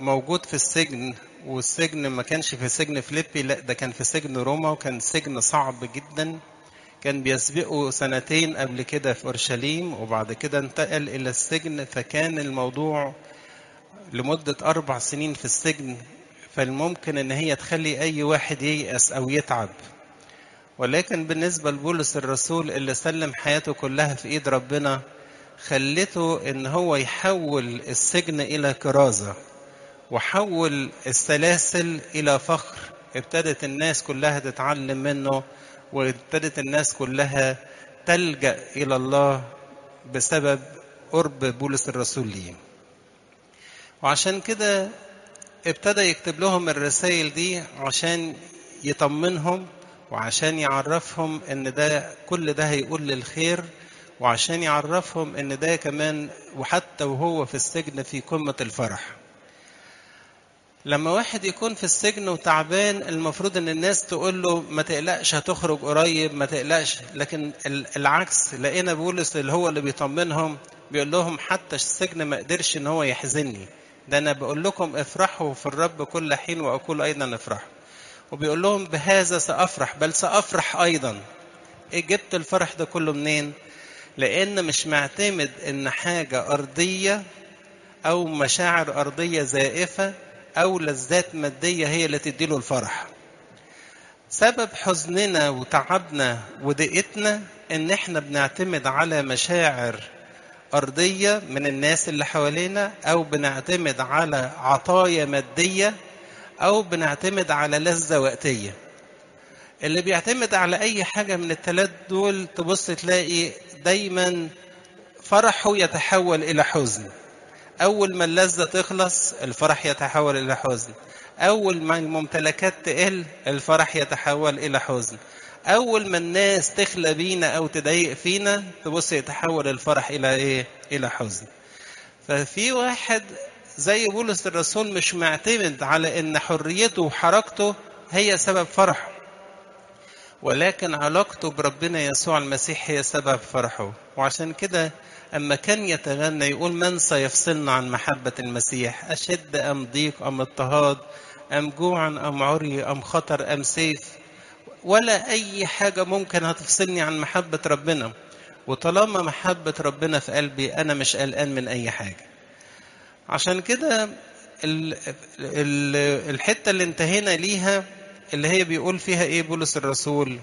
موجود في السجن والسجن ما كانش في سجن فيليبي لا ده كان في سجن روما وكان سجن صعب جدا كان بيسبقه سنتين قبل كده في اورشليم وبعد كده انتقل الى السجن فكان الموضوع لمدة أربع سنين في السجن فالممكن إن هي تخلي أي واحد ييأس أو يتعب ولكن بالنسبة لبولس الرسول اللي سلم حياته كلها في إيد ربنا خلته إن هو يحول السجن إلى كرازة وحول السلاسل إلى فخر ابتدت الناس كلها تتعلم منه وابتدت الناس كلها تلجأ إلى الله بسبب قرب بولس الرسول ليه وعشان كده ابتدى يكتب لهم الرسائل دي عشان يطمنهم وعشان يعرفهم ان ده كل ده هيقول للخير وعشان يعرفهم ان ده كمان وحتى وهو في السجن في قمة الفرح لما واحد يكون في السجن وتعبان المفروض ان الناس تقول له ما تقلقش هتخرج قريب ما تقلقش لكن العكس لقينا بولس اللي هو اللي بيطمنهم بيقول لهم حتى السجن ما قدرش ان هو يحزني ده انا بقول لكم افرحوا في الرب كل حين واقول ايضا افرحوا وبيقول لهم بهذا سافرح بل سافرح ايضا ايه جبت الفرح ده كله منين لان مش معتمد ان حاجه ارضيه او مشاعر ارضيه زائفه او لذات ماديه هي اللي تديله الفرح سبب حزننا وتعبنا وضيقتنا ان احنا بنعتمد على مشاعر أرضية من الناس اللي حوالينا أو بنعتمد على عطايا مادية أو بنعتمد على لذة وقتية اللي بيعتمد على أي حاجة من الثلاث دول تبص تلاقي دايما فرحه يتحول إلى حزن أول ما اللذة تخلص الفرح يتحول إلى حزن أول ما الممتلكات تقل الفرح يتحول إلى حزن اول ما الناس تخلى بينا او تضايق فينا تبص يتحول الفرح الى ايه الى حزن ففي واحد زي بولس الرسول مش معتمد على ان حريته وحركته هي سبب فرحه ولكن علاقته بربنا يسوع المسيح هي سبب فرحه وعشان كده اما كان يتغنى يقول من سيفصلنا عن محبه المسيح اشد ام ضيق ام اضطهاد ام جوع ام عري ام خطر ام سيف ولا أي حاجة ممكن هتفصلني عن محبة ربنا وطالما محبة ربنا في قلبي أنا مش قلقان من أي حاجة عشان كده الحتة اللي انتهينا ليها اللي هي بيقول فيها إيه بولس الرسول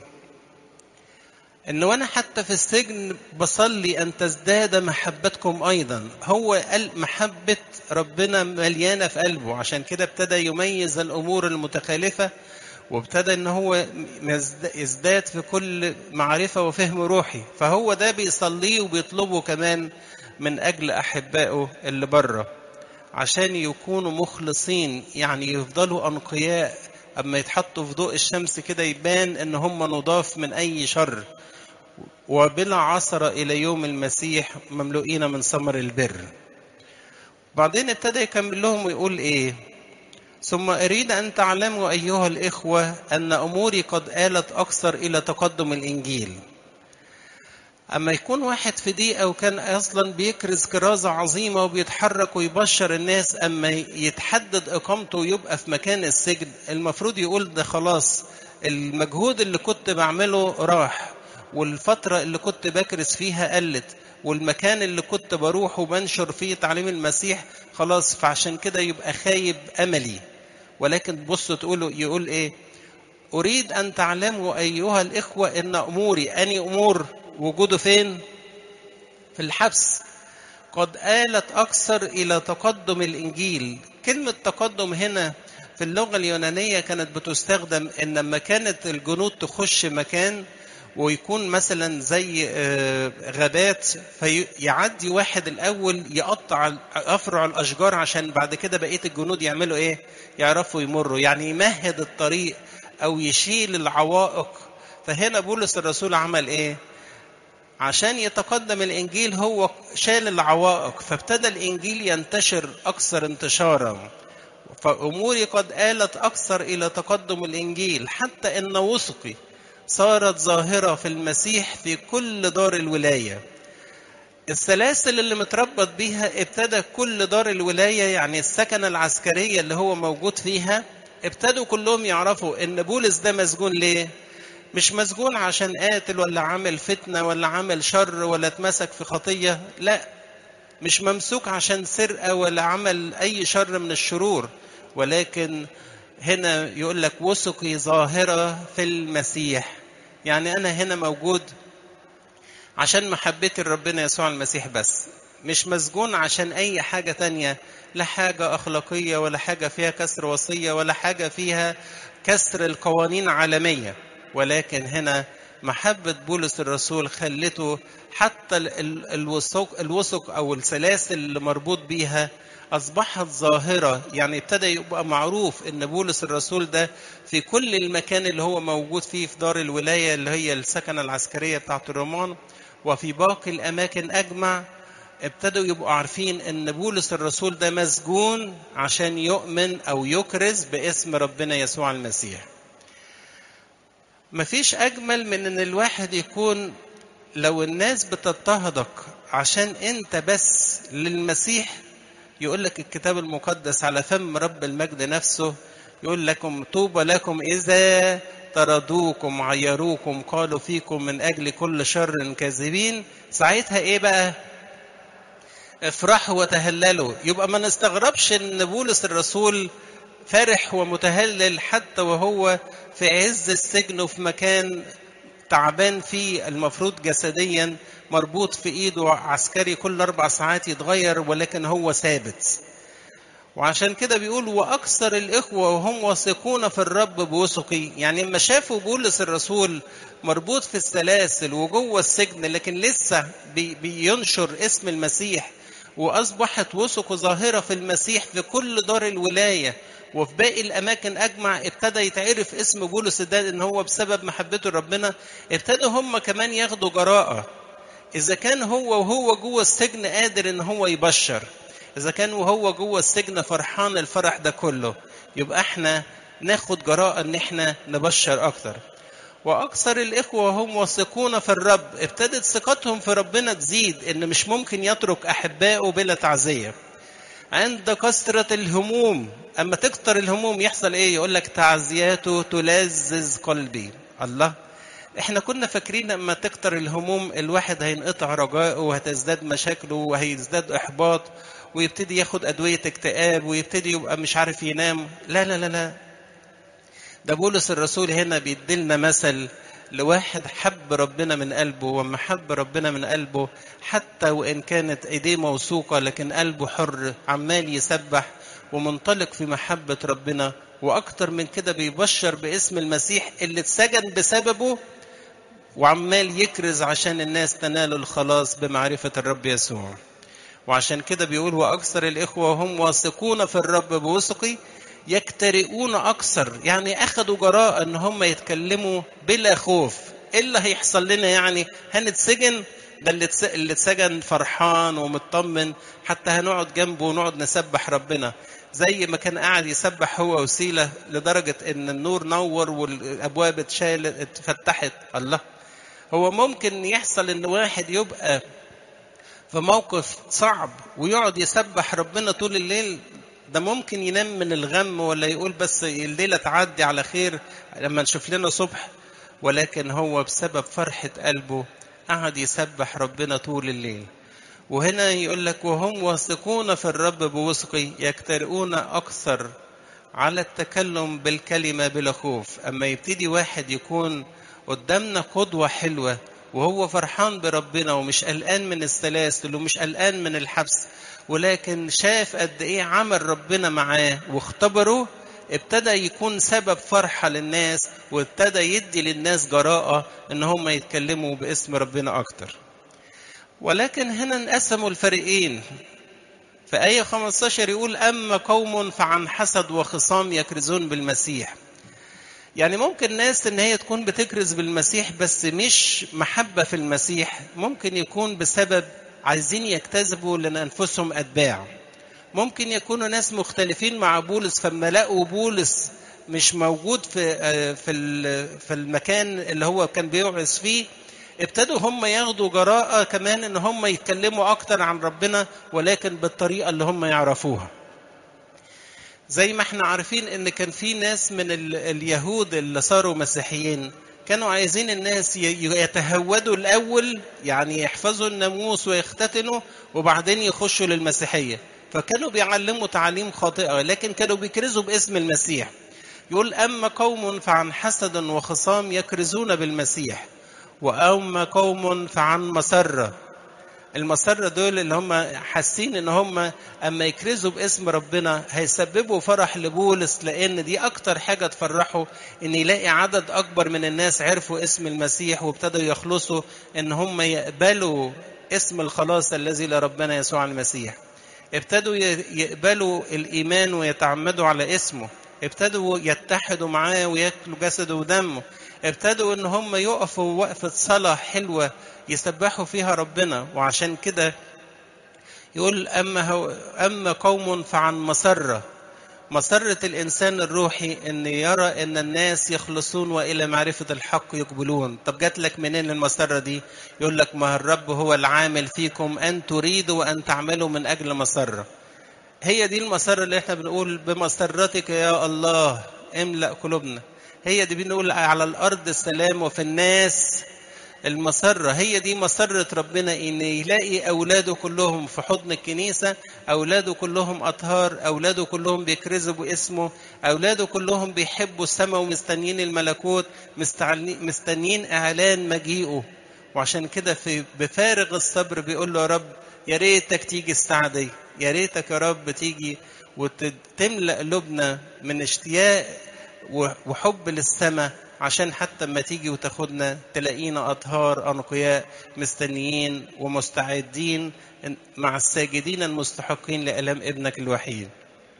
إن وأنا حتى في السجن بصلي أن تزداد محبتكم أيضا هو قال محبة ربنا مليانة في قلبه عشان كده ابتدى يميز الأمور المتخالفة وابتدى ان هو يزداد في كل معرفة وفهم روحي فهو ده بيصليه وبيطلبه كمان من أجل أحبائه اللي بره عشان يكونوا مخلصين يعني يفضلوا أنقياء أما يتحطوا في ضوء الشمس كده يبان إن هم نضاف من أي شر وبلا عثرة إلى يوم المسيح مملوئين من ثمر البر بعدين ابتدى يكمل لهم ويقول إيه ثم أريد أن تعلموا أيها الإخوة أن أموري قد آلت أكثر إلى تقدم الإنجيل أما يكون واحد في دقيقة وكان أصلا بيكرز كرازة عظيمة وبيتحرك ويبشر الناس أما يتحدد إقامته ويبقى في مكان السجن المفروض يقول ده خلاص المجهود اللي كنت بعمله راح والفترة اللي كنت بكرز فيها قلت والمكان اللي كنت بروح وبنشر فيه تعليم المسيح خلاص فعشان كده يبقى خايب أملي ولكن بصوا تقولوا يقول إيه أريد أن تعلموا أيها الإخوة إن أموري أني أمور وجوده فين في الحبس قد آلت أكثر إلى تقدم الإنجيل كلمة تقدم هنا في اللغة اليونانية كانت بتستخدم إن لما كانت الجنود تخش مكان ويكون مثلا زي غابات فيعدي واحد الاول يقطع افرع الاشجار عشان بعد كده بقيه الجنود يعملوا ايه يعرفوا يمروا يعني يمهد الطريق او يشيل العوائق فهنا بولس الرسول عمل ايه عشان يتقدم الانجيل هو شال العوائق فابتدى الانجيل ينتشر اكثر انتشارا فاموري قد آلت اكثر الى تقدم الانجيل حتى ان وثقي صارت ظاهرة في المسيح في كل دار الولاية السلاسل اللي متربط بيها ابتدى كل دار الولاية يعني السكنة العسكرية اللي هو موجود فيها ابتدوا كلهم يعرفوا ان بولس ده مسجون ليه مش مسجون عشان قاتل ولا عمل فتنة ولا عمل شر ولا اتمسك في خطية لا مش ممسوك عشان سرقة ولا عمل أي شر من الشرور ولكن هنا يقول لك وثقي ظاهرة في المسيح يعني أنا هنا موجود عشان محبتي لربنا يسوع المسيح بس مش مسجون عشان أي حاجة تانية لا حاجة أخلاقية ولا حاجة فيها كسر وصية ولا حاجة فيها كسر القوانين عالمية ولكن هنا محبة بولس الرسول خلته حتى الوثق الوثق أو السلاسل اللي مربوط بيها أصبحت ظاهرة يعني ابتدى يبقى معروف إن بولس الرسول ده في كل المكان اللي هو موجود فيه في دار الولاية اللي هي السكنة العسكرية بتاعت الرومان وفي باقي الأماكن أجمع ابتدوا يبقوا عارفين ان بولس الرسول ده مسجون عشان يؤمن او يكرز باسم ربنا يسوع المسيح مفيش اجمل من ان الواحد يكون لو الناس بتضطهدك عشان انت بس للمسيح يقول لك الكتاب المقدس على فم رب المجد نفسه يقول لكم طوبى لكم اذا طردوكم عيروكم قالوا فيكم من اجل كل شر كاذبين ساعتها ايه بقى افرحوا وتهللوا يبقى ما نستغربش ان بولس الرسول فرح ومتهلل حتى وهو في عز السجن وفي مكان تعبان فيه المفروض جسديا مربوط في ايده عسكري كل اربع ساعات يتغير ولكن هو ثابت وعشان كده بيقول واكثر الاخوه وهم واثقون في الرب بوثقي يعني لما شافوا بولس الرسول مربوط في السلاسل وجوه السجن لكن لسه بي بينشر اسم المسيح واصبحت وثقه ظاهره في المسيح في كل دار الولايه وفي باقي الاماكن اجمع ابتدى يتعرف اسم بولس ده ان هو بسبب محبته لربنا ابتدوا هم كمان ياخدوا جراءه اذا كان هو وهو جوه السجن قادر ان هو يبشر اذا كان وهو جوه السجن فرحان الفرح ده كله يبقى احنا ناخد جراءه ان احنا نبشر اكتر واكثر الاخوه هم واثقون في الرب ابتدت ثقتهم في ربنا تزيد ان مش ممكن يترك احبائه بلا تعزيه عند كثرة الهموم أما تكتر الهموم يحصل إيه يقول لك تعزياته تلذذ قلبي الله احنا كنا فاكرين اما تكتر الهموم الواحد هينقطع رجائه وهتزداد مشاكله وهيزداد احباط ويبتدي ياخد ادويه اكتئاب ويبتدي يبقى مش عارف ينام لا لا لا لا ده بولس الرسول هنا بيديلنا مثل لواحد حب ربنا من قلبه وما حب ربنا من قلبه حتى وان كانت ايديه موثوقه لكن قلبه حر عمال يسبح ومنطلق في محبه ربنا واكتر من كده بيبشر باسم المسيح اللي اتسجن بسببه وعمال يكرز عشان الناس تنال الخلاص بمعرفه الرب يسوع وعشان كده بيقول واكثر الاخوه هم واثقون في الرب بوثقي يكترئون اكثر يعني اخذوا جراءه ان هم يتكلموا بلا خوف ايه اللي هيحصل لنا يعني هنتسجن ده اللي اللي اتسجن فرحان ومطمن حتى هنقعد جنبه ونقعد نسبح ربنا زي ما كان قاعد يسبح هو وسيله لدرجه ان النور نور والابواب اتشالت اتفتحت الله هو ممكن يحصل ان واحد يبقى في موقف صعب ويقعد يسبح ربنا طول الليل ده ممكن ينام من الغم ولا يقول بس الليلة تعدي على خير لما نشوف لنا صبح ولكن هو بسبب فرحة قلبه قعد يسبح ربنا طول الليل وهنا يقول لك وهم واثقون في الرب بوثقي يجترئون أكثر على التكلم بالكلمة بلا خوف أما يبتدي واحد يكون قدامنا قدوة حلوة وهو فرحان بربنا ومش قلقان من السلاسل ومش قلقان من الحبس ولكن شاف قد ايه عمل ربنا معاه واختبره ابتدى يكون سبب فرحة للناس وابتدى يدي للناس جراءة ان هم يتكلموا باسم ربنا اكتر ولكن هنا انقسموا الفريقين في آية 15 يقول أما قوم فعن حسد وخصام يكرزون بالمسيح يعني ممكن ناس ان هي تكون بتكرز بالمسيح بس مش محبة في المسيح ممكن يكون بسبب عايزين يجتذبوا لانفسهم اتباع ممكن يكونوا ناس مختلفين مع بولس فما لقوا بولس مش موجود في في في المكان اللي هو كان بيوعظ فيه ابتدوا هم ياخدوا جراءة كمان ان هم يتكلموا اكتر عن ربنا ولكن بالطريقة اللي هم يعرفوها زي ما احنا عارفين ان كان في ناس من ال- اليهود اللي صاروا مسيحيين كانوا عايزين الناس ي- يتهودوا الاول يعني يحفظوا الناموس ويختتنوا وبعدين يخشوا للمسيحيه فكانوا بيعلموا تعاليم خاطئه لكن كانوا بيكرزوا باسم المسيح يقول اما قوم فعن حسد وخصام يكرزون بالمسيح واما قوم فعن مسره المسرة دول اللي هم حاسين ان هم اما يكرزوا باسم ربنا هيسببوا فرح لبولس لان دي اكتر حاجة تفرحه ان يلاقي عدد اكبر من الناس عرفوا اسم المسيح وابتدوا يخلصوا ان هم يقبلوا اسم الخلاص الذي لربنا يسوع المسيح ابتدوا ي- يقبلوا الايمان ويتعمدوا على اسمه ابتدوا يتحدوا معاه وياكلوا جسده ودمه ابتدوا ان هم يقفوا وقفة صلاة حلوة يسبحوا فيها ربنا وعشان كده يقول اما هو اما قوم فعن مسرة مسرة الانسان الروحي ان يرى ان الناس يخلصون والى معرفة الحق يقبلون طب جات لك منين المسرة دي يقول لك ما الرب هو العامل فيكم ان تريدوا وان تعملوا من اجل مسرة هي دي المسرة اللي احنا بنقول بمسرتك يا الله املأ قلوبنا هي دي بنقول على الارض السلام وفي الناس المسرة هي دي مسرة ربنا إن يلاقي أولاده كلهم في حضن الكنيسة أولاده كلهم أطهار أولاده كلهم بيكرزوا باسمه أولاده كلهم بيحبوا السماء ومستنيين الملكوت مستعلي- مستنيين إعلان مجيئه وعشان كده في بفارغ الصبر بيقول له يا رب يا ريتك تيجي الساعة دي يا ريتك يا رب تيجي وتملأ قلوبنا من اشتياق وحب للسماء عشان حتى ما تيجي وتاخدنا تلاقينا أطهار أنقياء مستنيين ومستعدين مع الساجدين المستحقين لألام ابنك الوحيد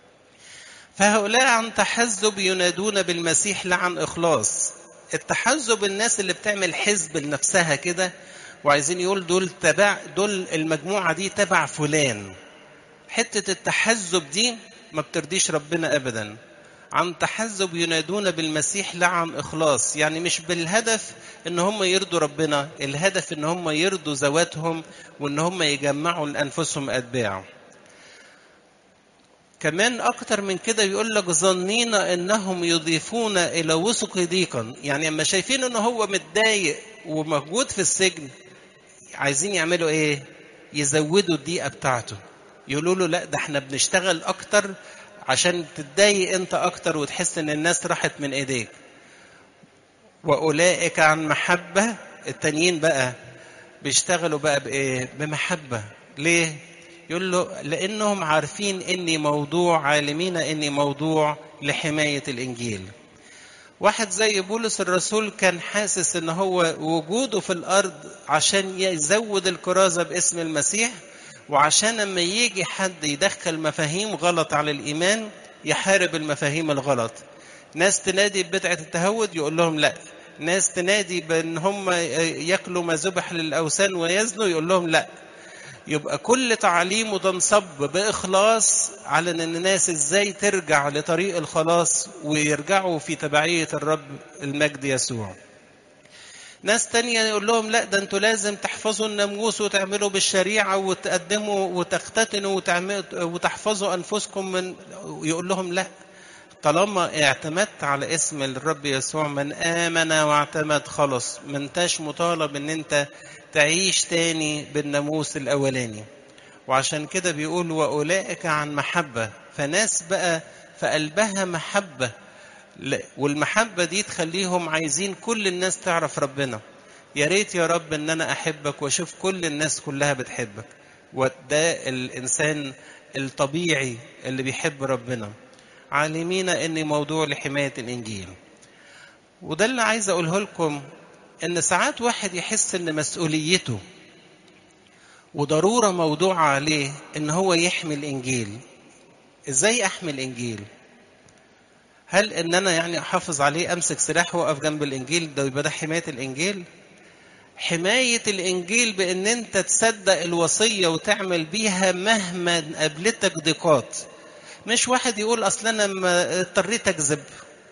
فهؤلاء عن تحزب ينادون بالمسيح لا عن إخلاص التحزب الناس اللي بتعمل حزب لنفسها كده وعايزين يقول دول تبع دول المجموعة دي تبع فلان حتة التحزب دي ما بترضيش ربنا أبدا عن تحزب ينادون بالمسيح لا عن إخلاص يعني مش بالهدف إن هم يرضوا ربنا الهدف إن هم يرضوا ذواتهم وإن هم يجمعوا لأنفسهم أتباع كمان أكتر من كده يقول لك ظنين إنهم يضيفون إلى وسق ضيقا يعني أما شايفين إن هو متضايق وموجود في السجن عايزين يعملوا إيه؟ يزودوا الضيقة بتاعته يقولوا له لا ده احنا بنشتغل أكتر عشان تتضايق انت اكتر وتحس ان الناس راحت من ايديك واولئك عن محبه التانيين بقى بيشتغلوا بقى بايه بمحبه ليه يقول له لانهم عارفين اني موضوع عالمين اني موضوع لحمايه الانجيل واحد زي بولس الرسول كان حاسس ان هو وجوده في الارض عشان يزود الكرازه باسم المسيح وعشان لما يجي حد يدخل مفاهيم غلط على الإيمان يحارب المفاهيم الغلط ناس تنادي ببدعة التهود يقول لهم لا ناس تنادي بأن هم يأكلوا ما ذبح للأوثان ويزنوا يقول لهم لا يبقى كل تعليمه ده انصب بإخلاص على أن الناس إزاي ترجع لطريق الخلاص ويرجعوا في تبعية الرب المجد يسوع ناس تانية يقول لهم لا ده انتوا لازم تحفظوا الناموس وتعملوا بالشريعة وتقدموا وتختتنوا وتحفظوا أنفسكم من يقول لهم لا طالما اعتمدت على اسم الرب يسوع من آمن واعتمد خلص ما انتش مطالب ان انت تعيش تاني بالناموس الأولاني وعشان كده بيقول وأولئك عن محبة فناس بقى في قلبها محبة والمحبة دي تخليهم عايزين كل الناس تعرف ربنا يا ريت يا رب ان انا احبك واشوف كل الناس كلها بتحبك وده الانسان الطبيعي اللي بيحب ربنا عالمين اني موضوع لحماية الانجيل وده اللي عايز اقوله لكم ان ساعات واحد يحس ان مسؤوليته وضرورة موضوع عليه ان هو يحمي الانجيل ازاي احمي الانجيل هل ان انا يعني احافظ عليه امسك سلاح واقف جنب الانجيل ده يبقى ده حمايه الانجيل حمايه الانجيل بان انت تصدق الوصيه وتعمل بيها مهما قابلتك ضيقات مش واحد يقول اصل انا ما اضطريت اكذب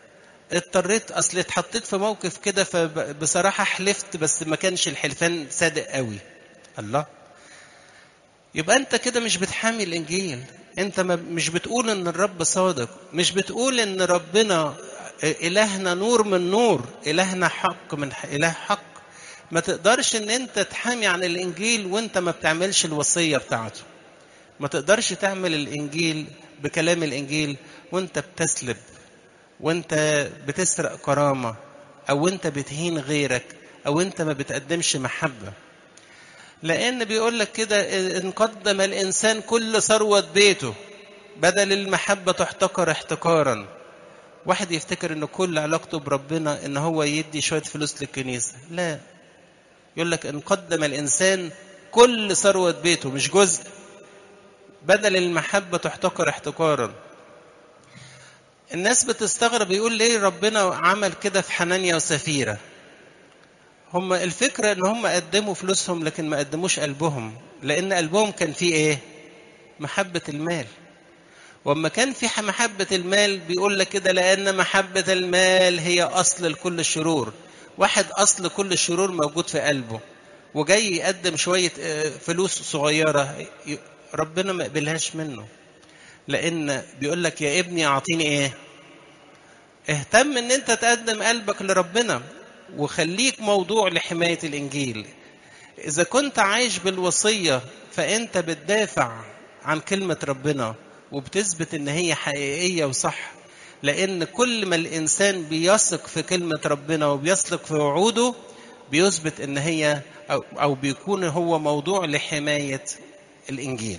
اضطريت اصل اتحطيت في موقف كده فبصراحه حلفت بس ما كانش الحلفان صادق قوي الله يبقى انت كده مش بتحامي الانجيل انت ما مش بتقول ان الرب صادق مش بتقول ان ربنا الهنا نور من نور الهنا حق من اله حق ما تقدرش ان انت تحامي عن الانجيل وانت ما بتعملش الوصيه بتاعته ما تقدرش تعمل الانجيل بكلام الانجيل وانت بتسلب وانت بتسرق كرامه او انت بتهين غيرك او انت ما بتقدمش محبه لان بيقول لك كده ان قدم الانسان كل ثروه بيته بدل المحبه تحتقر احتقارا واحد يفتكر ان كل علاقته بربنا ان هو يدي شويه فلوس للكنيسه لا يقول لك ان قدم الانسان كل ثروه بيته مش جزء بدل المحبه تحتقر احتقارا الناس بتستغرب يقول ليه ربنا عمل كده في حنانيا وسفيره هم الفكرة ان هم قدموا فلوسهم لكن ما قدموش قلبهم لان قلبهم كان فيه ايه محبة المال واما كان في محبة المال بيقول لك كده لان محبة المال هي اصل لكل الشرور واحد اصل كل الشرور موجود في قلبه وجاي يقدم شوية فلوس صغيرة ربنا ما قبلهاش منه لان بيقول لك يا ابني اعطيني ايه اهتم ان انت تقدم قلبك لربنا وخليك موضوع لحماية الإنجيل إذا كنت عايش بالوصية فأنت بتدافع عن كلمة ربنا وبتثبت إن هي حقيقية وصح لأن كل ما الإنسان بيثق في كلمة ربنا وبيثق في وعوده بيثبت إن هي أو, أو بيكون هو موضوع لحماية الإنجيل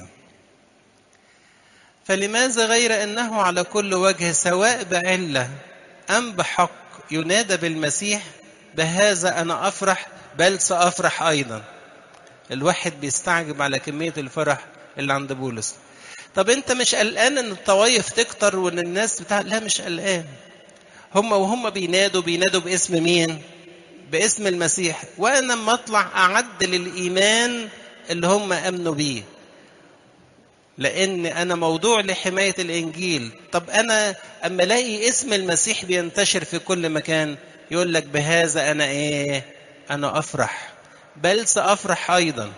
فلماذا غير أنه على كل وجه سواء بعلة أم بحق ينادى بالمسيح بهذا أنا أفرح بل سأفرح أيضا الواحد بيستعجب على كمية الفرح اللي عند بولس طب أنت مش قلقان إن الطوايف تكتر وإن الناس بتاع لا مش قلقان هم وهم بينادوا بينادوا باسم مين؟ باسم المسيح وأنا لما أطلع أعدل الإيمان اللي هم آمنوا بيه لأن أنا موضوع لحماية الإنجيل طب أنا أما ألاقي اسم المسيح بينتشر في كل مكان يقول لك بهذا أنا إيه أنا أفرح بل سأفرح أيضا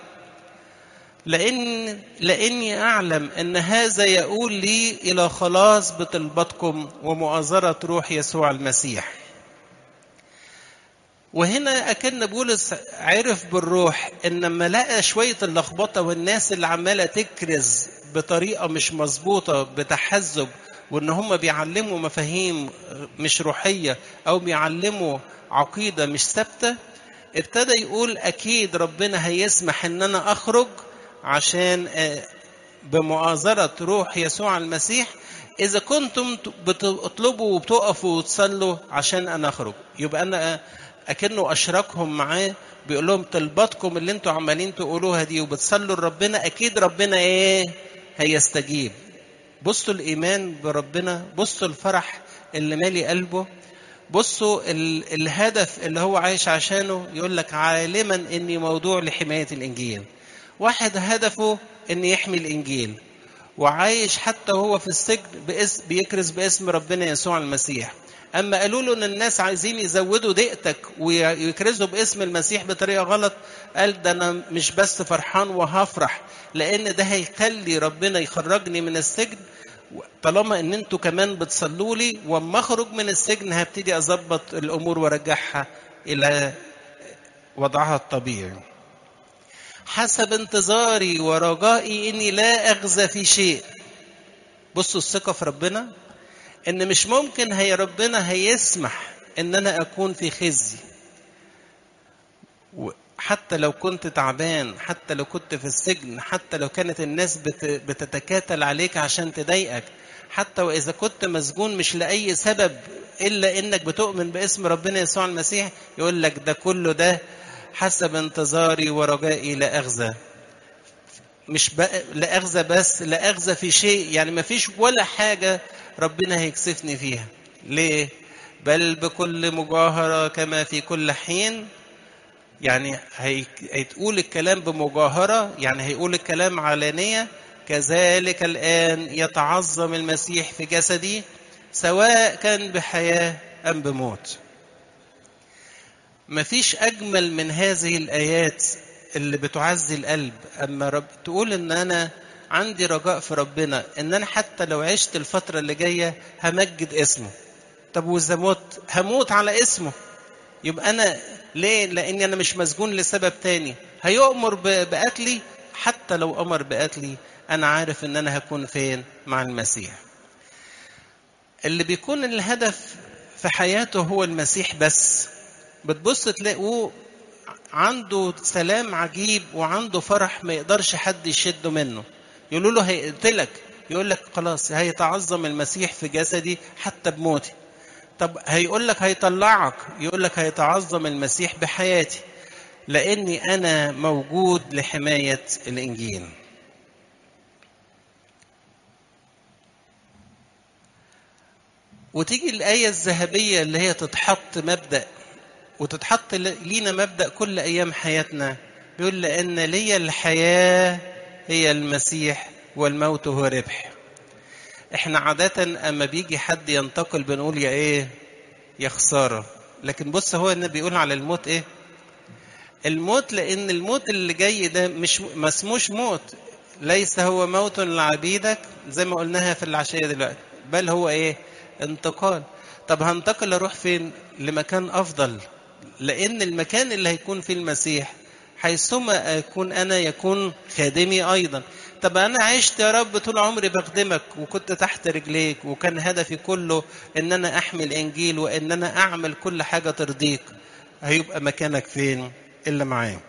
لأن لأني أعلم أن هذا يقول لي إلى خلاص بطلبتكم ومؤازرة روح يسوع المسيح وهنا أكن بولس عرف بالروح إن لما لقى شوية اللخبطة والناس اللي عمالة تكرز بطريقة مش مظبوطة بتحزب وإن هم بيعلموا مفاهيم مش روحية أو بيعلموا عقيدة مش ثابتة ابتدى يقول أكيد ربنا هيسمح إن أنا أخرج عشان بمؤازرة روح يسوع المسيح إذا كنتم بتطلبوا وبتقفوا وتصلوا عشان أنا أخرج يبقى أنا أكنه أشركهم معاه بيقول لهم طلباتكم اللي انتوا عمالين تقولوها دي وبتصلوا لربنا أكيد ربنا إيه هيستجيب بصوا الإيمان بربنا بصوا الفرح اللي مالي قلبه بصوا الهدف اللي هو عايش عشانه يقول لك عالما اني موضوع لحمايه الانجيل واحد هدفه ان يحمي الانجيل وعايش حتى هو في السجن باسم بيكرز باسم ربنا يسوع المسيح اما قالوا له ان الناس عايزين يزودوا دقتك ويكرزوا باسم المسيح بطريقه غلط قال ده انا مش بس فرحان وهفرح لان ده هيخلي ربنا يخرجني من السجن طالما ان انتوا كمان بتصلوا لي واما اخرج من السجن هبتدي اظبط الامور وارجعها الى وضعها الطبيعي حسب انتظاري ورجائي اني لا اغزى في شيء بصوا الثقه في ربنا ان مش ممكن هي ربنا هيسمح ان انا اكون في خزي حتى لو كنت تعبان حتى لو كنت في السجن حتى لو كانت الناس بتتكاتل عليك عشان تضايقك حتى واذا كنت مسجون مش لاي سبب الا انك بتؤمن باسم ربنا يسوع المسيح يقول لك ده كله ده حسب انتظاري ورجائي لا اغزى مش بقى لا اغزى بس لا اغزى في شيء يعني ما فيش ولا حاجه ربنا هيكسفني فيها ليه بل بكل مجاهره كما في كل حين يعني هيتقول الكلام بمجاهرة يعني هيقول الكلام علانية كذلك الآن يتعظم المسيح في جسدي سواء كان بحياة أم بموت مفيش أجمل من هذه الآيات اللي بتعزي القلب أما رب تقول إن أنا عندي رجاء في ربنا إن أنا حتى لو عشت الفترة اللي جاية همجد اسمه طب وإذا مت هموت على اسمه يبقى أنا ليه؟ لأني أنا مش مسجون لسبب تاني هيؤمر بقتلي حتى لو أمر بقتلي أنا عارف إن أنا هكون فين مع المسيح اللي بيكون الهدف في حياته هو المسيح بس بتبص تلاقوه عنده سلام عجيب وعنده فرح ما يقدرش حد يشده منه يقولوا له هيقتلك يقول لك خلاص هيتعظم المسيح في جسدي حتى بموتي طب هيقول لك هيطلعك يقول لك هيتعظم المسيح بحياتي لاني انا موجود لحمايه الانجيل وتيجي الايه الذهبيه اللي هي تتحط مبدا وتتحط لينا مبدا كل ايام حياتنا بيقول لان لي الحياه هي المسيح والموت هو ربح احنا عاده اما بيجي حد ينتقل بنقول يا ايه يا خساره لكن بص هو النبي بيقول على الموت ايه الموت لان الموت اللي جاي ده مش ما اسموش موت ليس هو موت لعبيدك زي ما قلناها في العشيه دلوقتي بل هو ايه انتقال طب هنتقل اروح فين لمكان افضل لان المكان اللي هيكون فيه المسيح حيثما اكون انا يكون خادمي ايضا طب انا عشت يا رب طول عمري بخدمك وكنت تحت رجليك وكان هدفي كله ان انا احمل انجيل وان انا اعمل كل حاجه ترضيك هيبقى مكانك فين الا معاه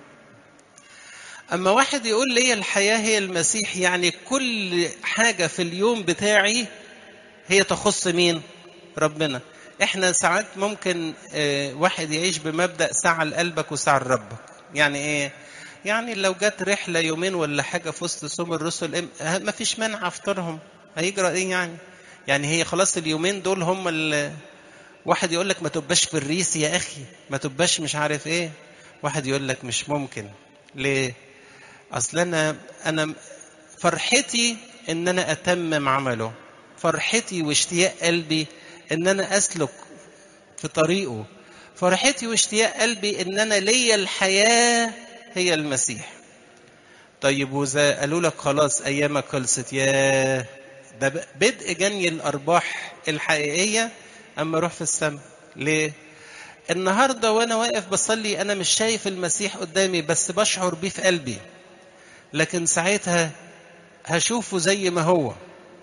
اما واحد يقول لي الحياه هي المسيح يعني كل حاجه في اليوم بتاعي هي تخص مين ربنا احنا ساعات ممكن اه واحد يعيش بمبدا ساعه لقلبك وساعه لربك يعني ايه يعني لو جت رحله يومين ولا حاجه في وسط صوم الرسل ما فيش مانع افطرهم هيجرى ايه يعني يعني هي خلاص اليومين دول هم ال واحد يقول لك ما تبقاش في الريس يا اخي ما تبقاش مش عارف ايه واحد يقول لك مش ممكن ليه اصل انا انا فرحتي ان انا اتمم عمله فرحتي واشتياق قلبي ان انا اسلك في طريقه فرحتي واشتياق قلبي ان انا ليا الحياه هي المسيح طيب واذا قالوا لك خلاص ايامك خلصت يا ده بدء جني الارباح الحقيقيه اما اروح في السماء ليه النهارده وانا واقف بصلي انا مش شايف المسيح قدامي بس بشعر بيه في قلبي لكن ساعتها هشوفه زي ما هو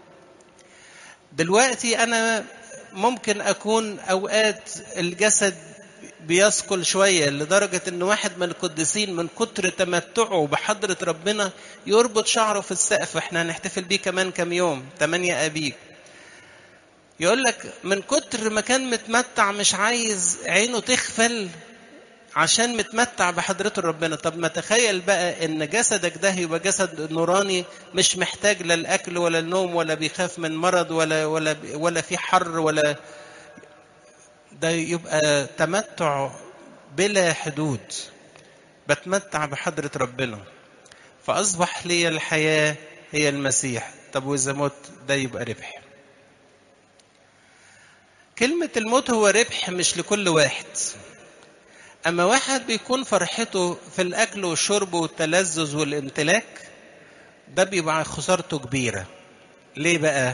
دلوقتي انا ممكن اكون اوقات الجسد بيثقل شويه لدرجه ان واحد من القديسين من كتر تمتعه بحضره ربنا يربط شعره في السقف احنا هنحتفل بيه كمان كام يوم 8 ابيك يقول لك من كتر ما كان متمتع مش عايز عينه تغفل عشان متمتع بحضرة ربنا طب ما تخيل بقى ان جسدك ده يبقى جسد نوراني مش محتاج لا الاكل ولا النوم ولا بيخاف من مرض ولا ولا ولا في حر ولا ده يبقى تمتع بلا حدود بتمتع بحضرة ربنا فأصبح لي الحياة هي المسيح طب وإذا مت ده يبقى ربح كلمة الموت هو ربح مش لكل واحد أما واحد بيكون فرحته في الأكل والشرب والتلذذ والامتلاك ده بيبقى خسارته كبيرة ليه بقى؟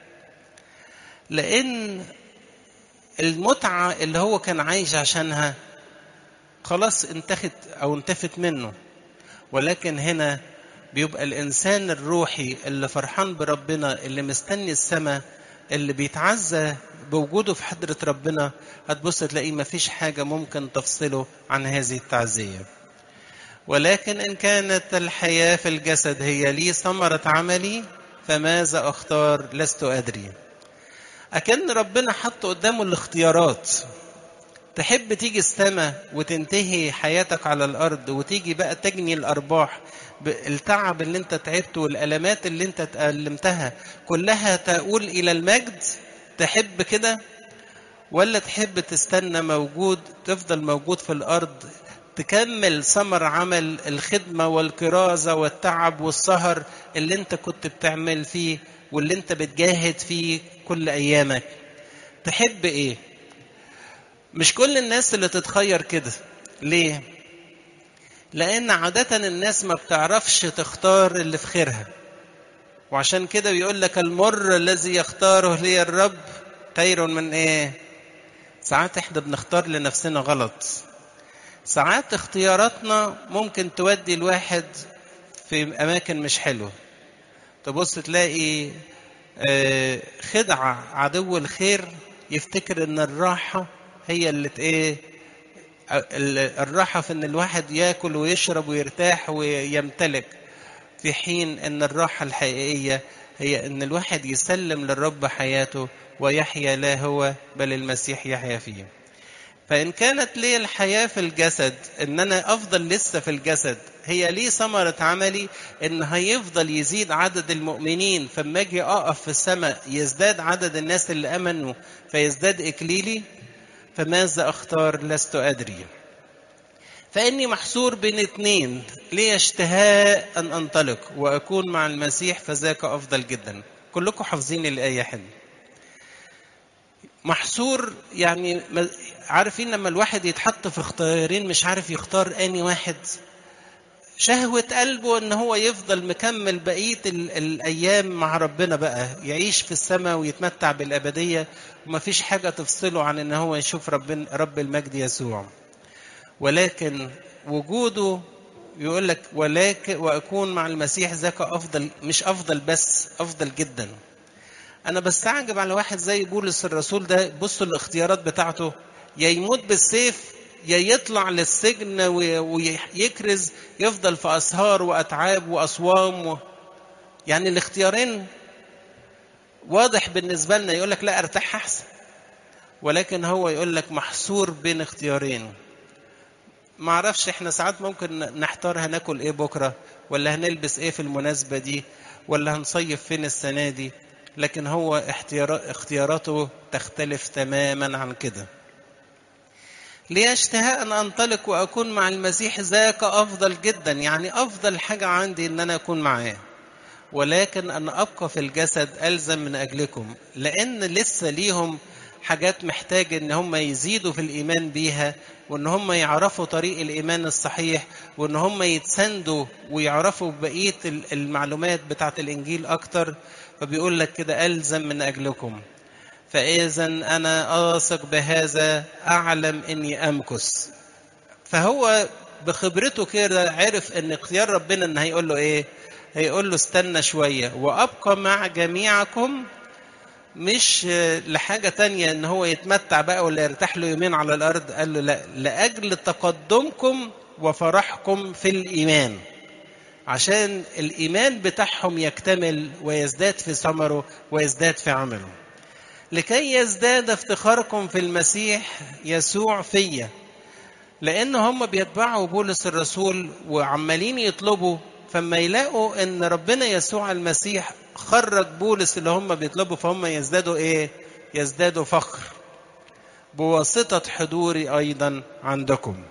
لأن المتعة اللي هو كان عايش عشانها خلاص انتخت أو انتفت منه ولكن هنا بيبقى الإنسان الروحي اللي فرحان بربنا اللي مستني السماء اللي بيتعزى بوجوده في حضرة ربنا هتبص تلاقيه مفيش حاجة ممكن تفصله عن هذه التعزية ولكن إن كانت الحياة في الجسد هي لي ثمرة عملي فماذا أختار لست أدري أكن ربنا حط قدامه الاختيارات تحب تيجي السماء وتنتهي حياتك على الأرض وتيجي بقى تجني الأرباح التعب اللي انت تعبته والألمات اللي انت تألمتها كلها تقول إلى المجد تحب كده ولا تحب تستنى موجود تفضل موجود في الأرض تكمل ثمر عمل الخدمة والكرازة والتعب والسهر اللي انت كنت بتعمل فيه واللي انت بتجاهد فيه كل أيامك تحب ايه مش كل الناس اللي تتخير كده ليه لان عادة الناس ما بتعرفش تختار اللي في خيرها وعشان كده بيقول لك المر الذي يختاره لي الرب خير من ايه ساعات احنا بنختار لنفسنا غلط ساعات اختياراتنا ممكن تودي الواحد في اماكن مش حلوه تبص تلاقي خدعة عدو الخير يفتكر ان الراحة هي اللي ايه الراحة في ان الواحد ياكل ويشرب ويرتاح ويمتلك في حين ان الراحة الحقيقية هي ان الواحد يسلم للرب حياته ويحيا لا هو بل المسيح يحيا فيه فإن كانت لي الحياة في الجسد إن أنا أفضل لسه في الجسد هي ليه ثمرة عملي إن هيفضل يزيد عدد المؤمنين فما أجي أقف في السماء يزداد عدد الناس اللي أمنوا فيزداد إكليلي فماذا أختار لست أدري فإني محصور بين اتنين لي اشتهاء أن أنطلق وأكون مع المسيح فذاك أفضل جدا كلكم حافظين الآية حلو محصور يعني عارفين لما الواحد يتحط في اختيارين مش عارف يختار اني واحد شهوة قلبه ان هو يفضل مكمل بقية الايام مع ربنا بقى يعيش في السماء ويتمتع بالابدية ومفيش حاجة تفصله عن ان هو يشوف رب رب المجد يسوع ولكن وجوده يقول لك ولكن واكون مع المسيح ذاك افضل مش افضل بس افضل جدا انا بستعجب على واحد زي بولس الرسول ده بصوا الاختيارات بتاعته يا يموت بالسيف يا يطلع للسجن ويكرز يفضل في اسهار واتعاب واصوام و... يعني الاختيارين واضح بالنسبه لنا يقول لك لا ارتاح احسن ولكن هو يقول لك محصور بين اختيارين ما اعرفش احنا ساعات ممكن نحتار هناكل ايه بكره ولا هنلبس ايه في المناسبه دي ولا هنصيف فين السنه دي لكن هو اختياراته تختلف تماما عن كده لي اشتهاء ان انطلق واكون مع المسيح ذاك افضل جدا يعني افضل حاجه عندي ان انا اكون معاه ولكن ان ابقى في الجسد الزم من اجلكم لان لسه ليهم حاجات محتاج ان هم يزيدوا في الايمان بيها وان هم يعرفوا طريق الايمان الصحيح وان هم يتسندوا ويعرفوا بقيه المعلومات بتاعه الانجيل اكتر فبيقول لك كده الزم من اجلكم فاذا انا اثق بهذا اعلم اني امكث فهو بخبرته كده عرف ان اختيار ربنا ان هيقول له ايه هيقول له استنى شويه وابقى مع جميعكم مش لحاجه تانية ان هو يتمتع بقى ولا يرتاح له يومين على الارض قال له لا لاجل تقدمكم وفرحكم في الايمان عشان الايمان بتاعهم يكتمل ويزداد في ثمره ويزداد في عمله لكي يزداد افتخاركم في المسيح يسوع فيا لان هم بيتبعوا بولس الرسول وعمالين يطلبوا فما يلاقوا ان ربنا يسوع المسيح خرج بولس اللي هم بيطلبوا فهم يزدادوا ايه يزدادوا فخر بواسطة حضوري أيضا عندكم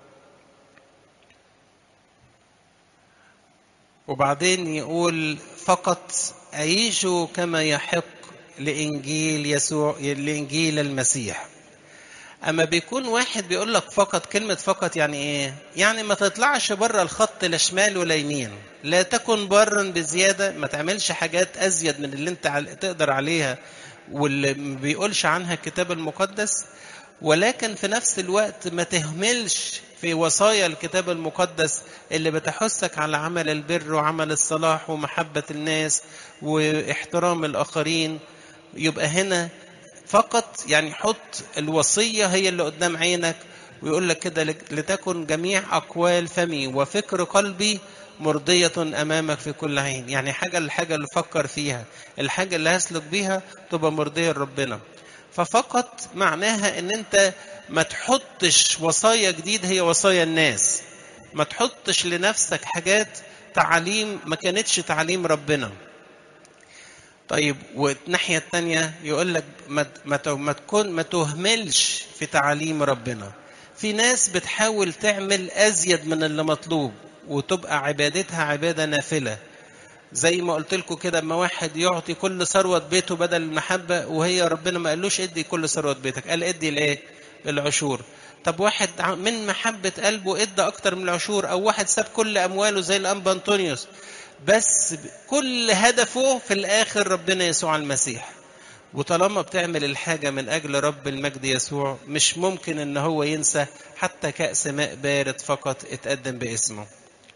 وبعدين يقول فقط عيشوا كما يحق لإنجيل يسوع لإنجيل المسيح أما بيكون واحد بيقول لك فقط كلمة فقط يعني إيه؟ يعني ما تطلعش بره الخط لا شمال ولا يمين لا تكن برا بزيادة ما تعملش حاجات أزيد من اللي أنت تقدر عليها واللي ما بيقولش عنها الكتاب المقدس ولكن في نفس الوقت ما تهملش في وصايا الكتاب المقدس اللي بتحثك على عمل البر وعمل الصلاح ومحبة الناس واحترام الآخرين يبقى هنا فقط يعني حط الوصية هي اللي قدام عينك ويقول لك كده لتكن جميع أقوال فمي وفكر قلبي مرضية أمامك في كل عين يعني حاجة الحاجة اللي فكر فيها الحاجة اللي هسلك بيها تبقى مرضية لربنا ففقط معناها ان انت ما تحطش وصايا جديد هي وصايا الناس ما تحطش لنفسك حاجات تعاليم ما كانتش تعاليم ربنا طيب والناحية التانية يقول لك ما ما تكون ما تهملش في تعاليم ربنا في ناس بتحاول تعمل أزيد من اللي مطلوب وتبقى عبادتها عبادة نافلة زي ما قلت لكم كده اما واحد يعطي كل ثروة بيته بدل المحبة وهي ربنا ما قالوش ادي كل ثروة بيتك قال ادي الايه العشور طب واحد من محبة قلبه ادى اكتر من العشور او واحد ساب كل امواله زي الانبا انطونيوس بس كل هدفه في الاخر ربنا يسوع المسيح وطالما بتعمل الحاجة من أجل رب المجد يسوع مش ممكن إن هو ينسى حتى كأس ماء بارد فقط اتقدم باسمه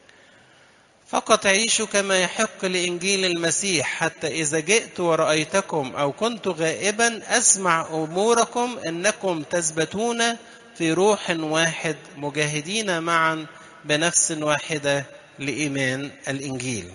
فقط عيشوا كما يحق لإنجيل المسيح حتى إذا جئت ورأيتكم أو كنت غائبا أسمع أموركم أنكم تثبتون في روح واحد مجاهدين معا بنفس واحدة لإيمان الإنجيل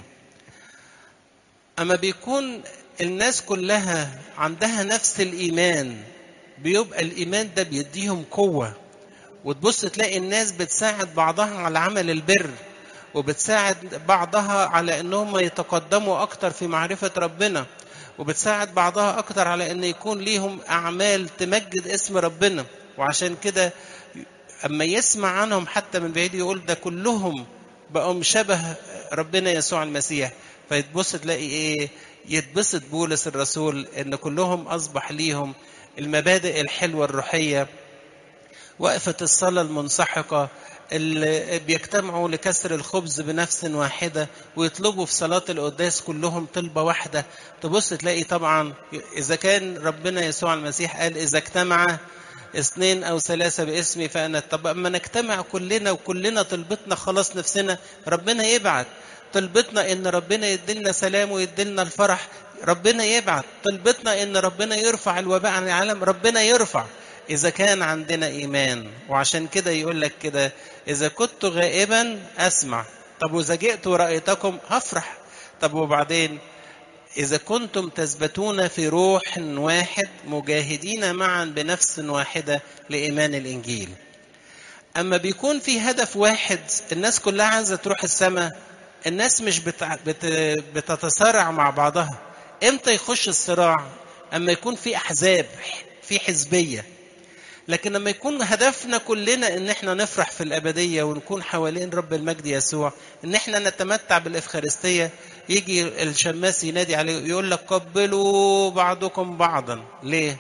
أما بيكون الناس كلها عندها نفس الإيمان بيبقى الإيمان ده بيديهم قوة وتبص تلاقي الناس بتساعد بعضها على عمل البر وبتساعد بعضها على انهم يتقدموا اكتر في معرفة ربنا وبتساعد بعضها اكتر على ان يكون ليهم اعمال تمجد اسم ربنا وعشان كده اما يسمع عنهم حتى من بعيد يقول ده كلهم بقوا شبه ربنا يسوع المسيح فيتبص تلاقي ايه يتبسط بولس الرسول ان كلهم اصبح ليهم المبادئ الحلوه الروحيه وقفه الصلاه المنسحقه اللي بيجتمعوا لكسر الخبز بنفس واحده ويطلبوا في صلاه القداس كلهم طلبه واحده تبص تلاقي طبعا اذا كان ربنا يسوع المسيح قال اذا اجتمع اثنين او ثلاثه باسمي فانا طب اما نجتمع كلنا وكلنا طلبتنا خلاص نفسنا ربنا يبعت طلبتنا ان ربنا يديلنا سلام ويديلنا الفرح ربنا يبعت طلبتنا ان ربنا يرفع الوباء عن العالم ربنا يرفع اذا كان عندنا ايمان وعشان كده يقول لك كده اذا كنت غائبا اسمع طب واذا جئت ورايتكم هفرح طب وبعدين اذا كنتم تثبتون في روح واحد مجاهدين معا بنفس واحده لايمان الانجيل اما بيكون في هدف واحد الناس كلها عايزه تروح السماء الناس مش بتع... بت... بتتصارع مع بعضها امتى يخش الصراع اما يكون في احزاب في حزبيه لكن لما يكون هدفنا كلنا ان احنا نفرح في الابديه ونكون حوالين رب المجد يسوع ان احنا نتمتع بالافخارستيه يجي الشماس ينادي عليه يقول لك قبلوا بعضكم بعضا ليه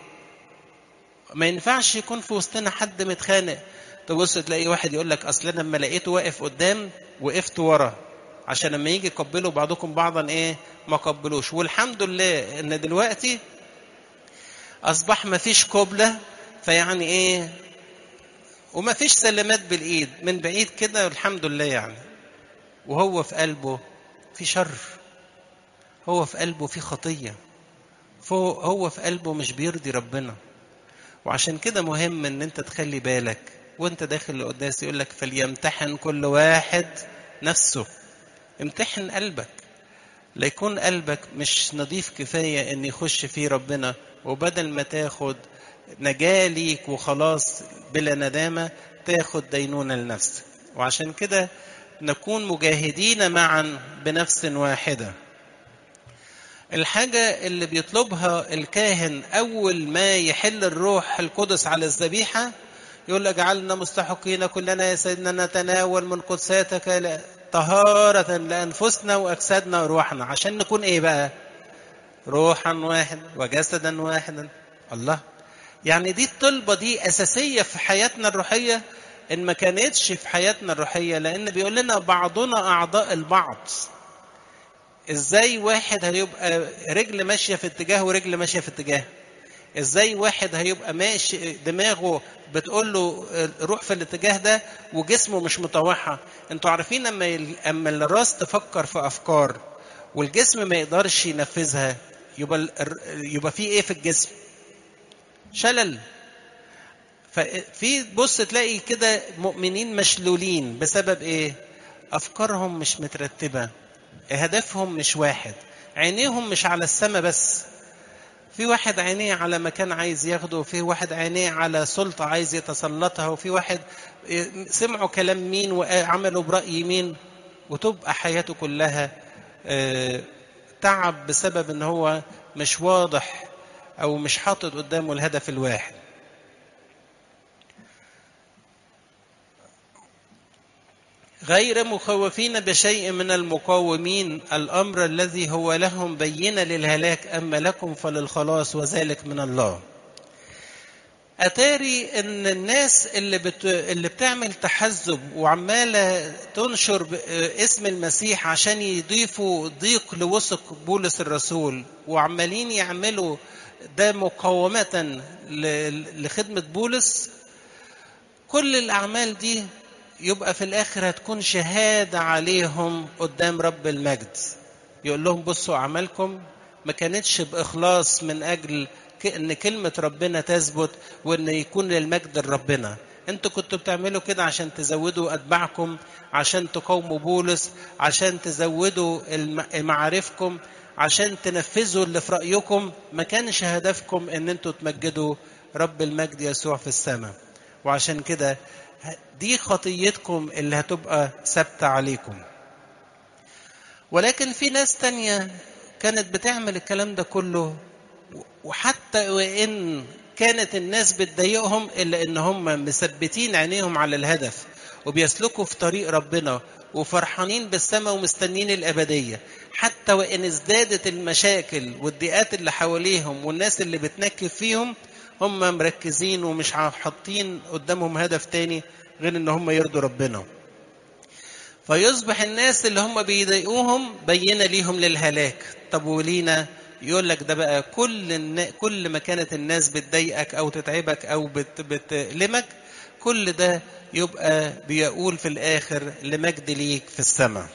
ما ينفعش يكون في وسطنا حد متخانق تبص تلاقي واحد يقول لك اصل انا لما لقيته واقف قدام وقفت ورا عشان لما يجي يقبلوا بعضكم بعضا ايه ما قبلوش والحمد لله ان دلوقتي اصبح ما فيش قبله فيعني ايه وما فيش سلامات بالايد من بعيد كده الحمد لله يعني وهو في قلبه في شر هو في قلبه في خطيه هو في قلبه مش بيرضي ربنا وعشان كده مهم ان انت تخلي بالك وانت داخل القداس يقول لك فليمتحن كل واحد نفسه امتحن قلبك ليكون قلبك مش نظيف كفاية ان يخش فيه ربنا وبدل ما تاخد نجاة ليك وخلاص بلا ندامة تاخد دينونة لنفسك وعشان كده نكون مجاهدين معا بنفس واحدة الحاجة اللي بيطلبها الكاهن أول ما يحل الروح القدس على الذبيحة يقول اجعلنا مستحقين كلنا يا سيدنا نتناول من قدساتك طهارة لأنفسنا وأجسادنا وروحنا عشان نكون إيه بقى؟ روحا واحد وجسدا واحدا الله يعني دي الطلبة دي أساسية في حياتنا الروحية إن ما كانتش في حياتنا الروحية لأن بيقول لنا بعضنا أعضاء البعض إزاي واحد هيبقى رجل ماشية في اتجاه ورجل ماشية في اتجاه ازاي واحد هيبقى ماشي دماغه بتقول له روح في الاتجاه ده وجسمه مش مطوعها انتوا عارفين اما اما الراس تفكر في افكار والجسم ما يقدرش ينفذها يبقى يبقى في ايه في الجسم شلل ففي بص تلاقي كده مؤمنين مشلولين بسبب ايه افكارهم مش مترتبه هدفهم مش واحد عينيهم مش على السماء بس في واحد عينيه على مكان عايز ياخده وفي واحد عينيه على سلطة عايز يتسلطها وفي واحد سمعوا كلام مين وعملوا برأي مين وتبقى حياته كلها تعب بسبب ان هو مش واضح او مش حاطط قدامه الهدف الواحد غير مخوفين بشيء من المقاومين الأمر الذي هو لهم بينة للهلاك أما لكم فللخلاص وذلك من الله أتاري إن الناس اللي بت... اللي بتعمل تحزب وعمالة تنشر ب... اسم المسيح عشان يضيفوا ضيق لوثق بولس الرسول وعمالين يعملوا ده مقاومة ل... لخدمة بولس كل الأعمال دي يبقى في الآخر هتكون شهادة عليهم قدام رب المجد يقول لهم بصوا أعمالكم ما كانتش بإخلاص من أجل ان كلمة ربنا تثبت وان يكون للمجد لربنا انتوا كنتوا بتعملوا كده عشان تزودوا اتباعكم عشان تقاوموا بولس عشان تزودوا معارفكم عشان تنفذوا اللي في رأيكم ما كانش هدفكم ان انتوا تمجدوا رب المجد يسوع في السماء وعشان كده دي خطيتكم اللي هتبقى ثابتة عليكم ولكن في ناس تانية كانت بتعمل الكلام ده كله وحتى وإن كانت الناس بتضايقهم إلا إن هم مثبتين عينيهم على الهدف وبيسلكوا في طريق ربنا وفرحانين بالسماء ومستنين الأبدية حتى وإن ازدادت المشاكل والضيقات اللي حواليهم والناس اللي بتنكب فيهم هم مركزين ومش حاطين قدامهم هدف تاني غير إن هم يرضوا ربنا فيصبح الناس اللي هم بيضايقوهم بينة ليهم للهلاك طب ولينا يقول لك ده بقى كل النا... كل ما كانت الناس بتضايقك او تتعبك او بت... بتلمك كل ده يبقى بيقول في الاخر لمجد ليك في السماء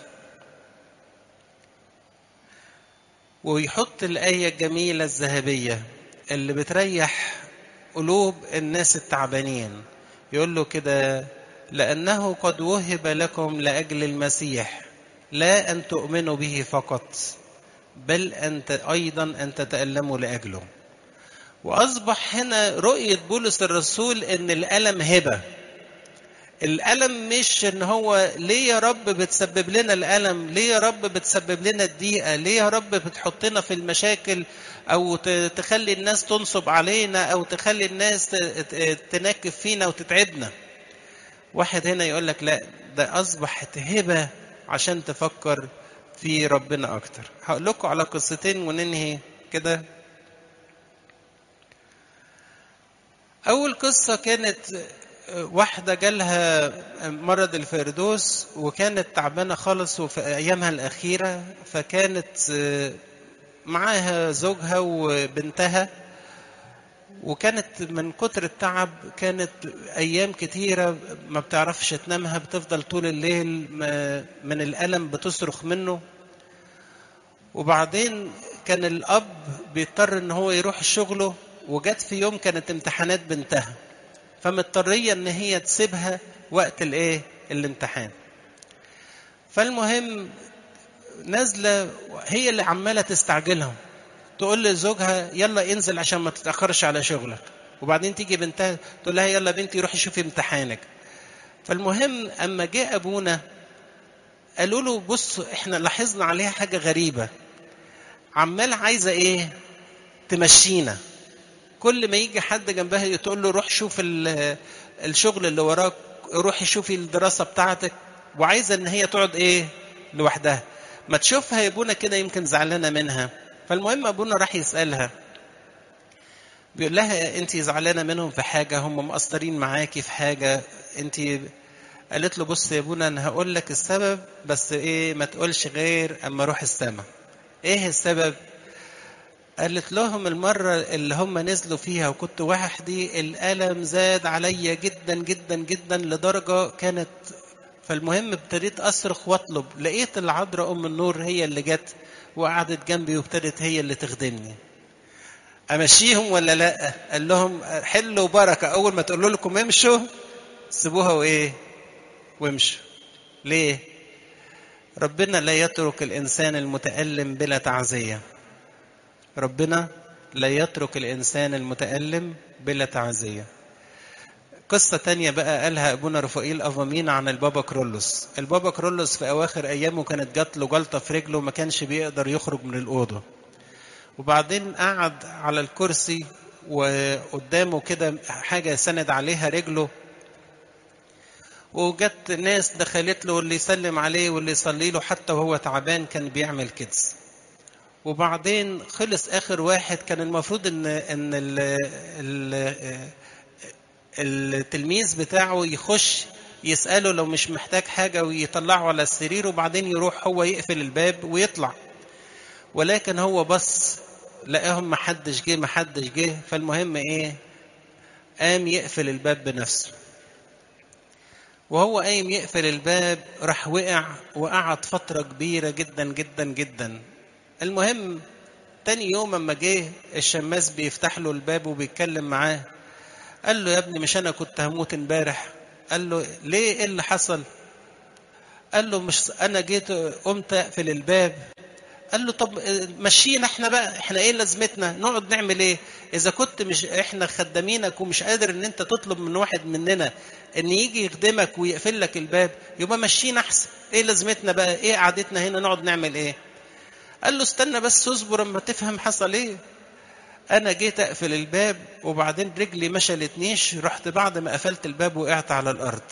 ويحط الايه الجميله الذهبيه اللي بتريح قلوب الناس التعبانين يقول له كده لانه قد وهب لكم لاجل المسيح لا ان تؤمنوا به فقط بل أنت أيضا أن تتألموا لأجله وأصبح هنا رؤية بولس الرسول أن الألم هبة الألم مش إن هو ليه يا رب بتسبب لنا الألم ليه يا رب بتسبب لنا الضيقة ليه يا رب بتحطنا في المشاكل أو تخلي الناس تنصب علينا أو تخلي الناس تنكف فينا وتتعبنا واحد هنا يقول لك لا ده أصبحت هبة عشان تفكر في ربنا أكتر هقول لكم على قصتين وننهي كده أول قصة كانت واحدة جالها مرض الفردوس وكانت تعبانة خالص وفي أيامها الأخيرة فكانت معاها زوجها وبنتها وكانت من كتر التعب كانت أيام كتيرة ما بتعرفش تنامها بتفضل طول الليل من الألم بتصرخ منه وبعدين كان الأب بيضطر إن هو يروح شغله وجت في يوم كانت امتحانات بنتها فمضطرية إن هي تسيبها وقت الإيه؟ الامتحان. فالمهم نازلة هي اللي عمالة تستعجلهم تقول لزوجها يلا انزل عشان ما تتأخرش على شغلك وبعدين تيجي بنتها تقول لها يلا بنتي روحي شوفي امتحانك فالمهم أما جاء أبونا قالوا له بص احنا لاحظنا عليها حاجة غريبة عمال عايزة ايه تمشينا كل ما يجي حد جنبها تقول له روح شوف الشغل اللي وراك روحي شوفي الدراسة بتاعتك وعايزة ان هي تقعد ايه لوحدها ما تشوفها يا ابونا كده يمكن زعلانة منها فالمهم ابونا راح يسألها بيقول لها انت زعلانة منهم في حاجة هم مقصرين معاكي في حاجة انت قالت له بص يا ابونا انا هقول لك السبب بس ايه ما تقولش غير اما اروح السما ايه السبب قالت لهم المرة اللي هم نزلوا فيها وكنت وحدي الألم زاد عليا جدا جدا جدا لدرجة كانت فالمهم ابتديت أصرخ وأطلب لقيت العذراء أم النور هي اللي جت وقعدت جنبي وابتدت هي اللي تخدمني أمشيهم ولا لا قال لهم حلوا بركة أول ما تقولوا لكم امشوا سيبوها وإيه وامشوا ليه ربنا لا يترك الإنسان المتألم بلا تعزية ربنا لا يترك الإنسان المتألم بلا تعزية قصة تانية بقى قالها أبونا رفائيل أفامين عن البابا كرولوس البابا كرولوس في أواخر أيامه كانت جات له جلطة في رجله ما كانش بيقدر يخرج من الأوضة وبعدين قعد على الكرسي وقدامه كده حاجة سند عليها رجله وجت ناس دخلت له واللي يسلم عليه واللي يصلي له حتى وهو تعبان كان بيعمل كده وبعدين خلص اخر واحد كان المفروض ان ان ال ال التلميذ بتاعه يخش يساله لو مش محتاج حاجه ويطلعه على السرير وبعدين يروح هو يقفل الباب ويطلع ولكن هو بص لقاهم محدش جه محدش جه فالمهم ايه قام يقفل الباب بنفسه وهو قايم يقفل الباب راح وقع وقعد فترة كبيرة جدا جدا جدا المهم تاني يوم اما جه الشماس بيفتح له الباب وبيتكلم معاه قال له يا ابني مش انا كنت هموت امبارح قال له ليه ايه اللي حصل قال له مش انا جيت قمت اقفل الباب قال له طب مشينا احنا بقى احنا ايه لازمتنا نقعد نعمل ايه اذا كنت مش احنا خدامينك ومش قادر ان انت تطلب من واحد مننا ان يجي يخدمك ويقفل لك الباب يبقى مشينا احسن ايه لازمتنا بقى ايه قعدتنا هنا نقعد نعمل ايه قال له استنى بس اصبر اما تفهم حصل ايه انا جيت اقفل الباب وبعدين رجلي ما شالتنيش رحت بعد ما قفلت الباب وقعت على الارض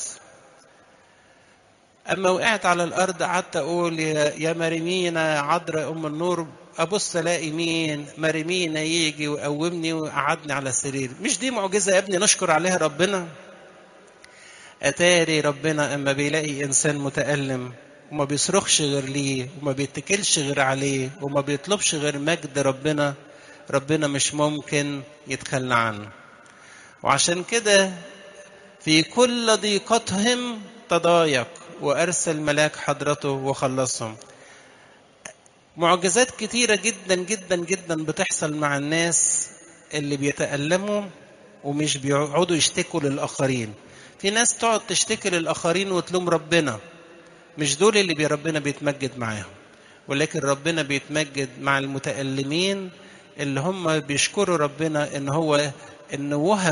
اما وقعت على الارض قعدت اقول يا, يا مريمينا عذراء ام النور ابص الاقي مين مريمينا يجي ويقومني وقعدني على السرير مش دي معجزه يا ابني نشكر عليها ربنا اتاري ربنا اما بيلاقي انسان متالم وما بيصرخش غير ليه وما بيتكلش غير عليه وما بيطلبش غير مجد ربنا ربنا مش ممكن يتخلى عنه وعشان كده في كل ضيقتهم تضايق وارسل ملاك حضرته وخلصهم معجزات كتيره جدا جدا جدا بتحصل مع الناس اللي بيتألموا ومش بيقعدوا يشتكوا للآخرين في ناس تقعد تشتكي للآخرين وتلوم ربنا مش دول اللي ربنا بيتمجد معاهم ولكن ربنا بيتمجد مع المتألمين اللي هم بيشكروا ربنا ان هو ان وهب